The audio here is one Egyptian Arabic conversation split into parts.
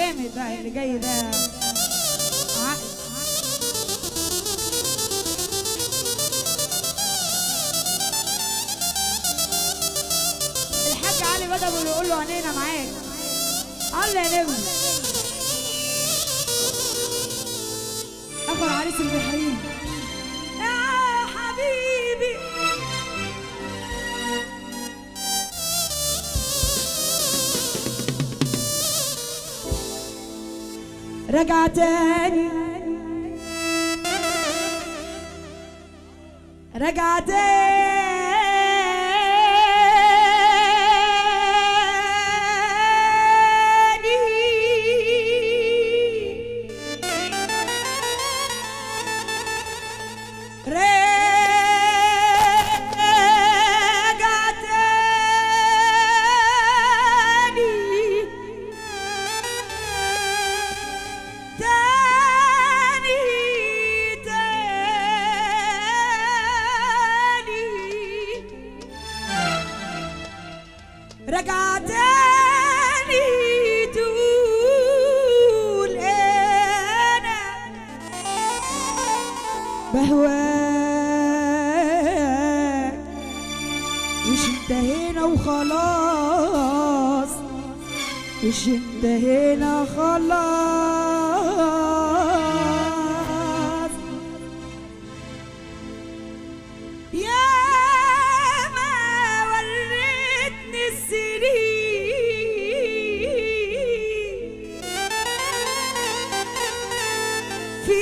جامد بقى اللي جاي ده عقل الحاج علي بدأ بيقول له عينينا معاك الله يا نجم اخو العريس البحرين يا حبيبي رجع تاني رجع تاني رجع تاني تاني تاني رجع تاني تقول انا بهواك مش انتهينا وخلاص مش انتهينا خلاص يا ما وريتني السنين في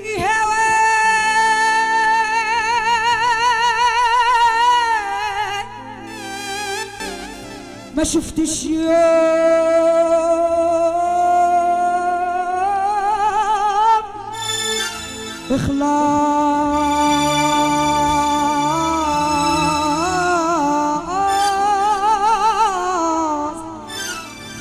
هواك ما شفتش يوم اخلاص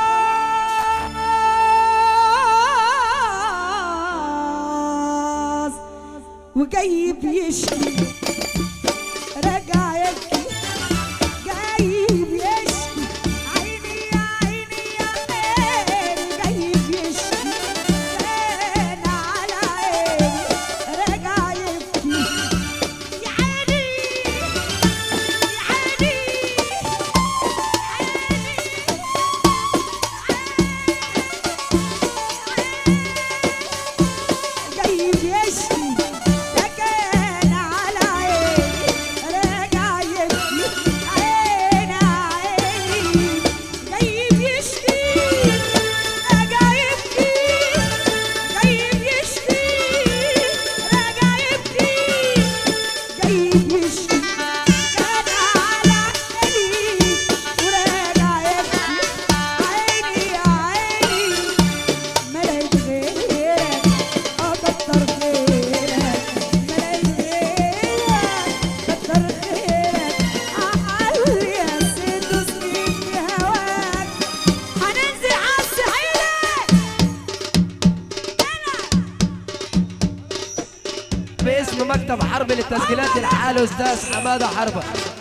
خلاص وجاي بيشكي رجع يبكي جاي بيشكي عيني يا عيني يا عيني جاي بيشكي انا على عيني رجع يبكي يا عيني يا عيني جاي بيشكي ده كان على عيني راجع يبكي عيني عيني جاي بيشكي راجع يبكي جاي بيشكي راجع يبكي جاي بيشكي كان على عيني وراجع يبكي عيني يا عيني ملاك غيرك اكتر خيرك ملاك غيرك كتر خيرك اعلي يا ست سنين في هواك هننزل عالسعيدة باسم مكتب حرب للتسجيلات العالي استاذ حماده حربه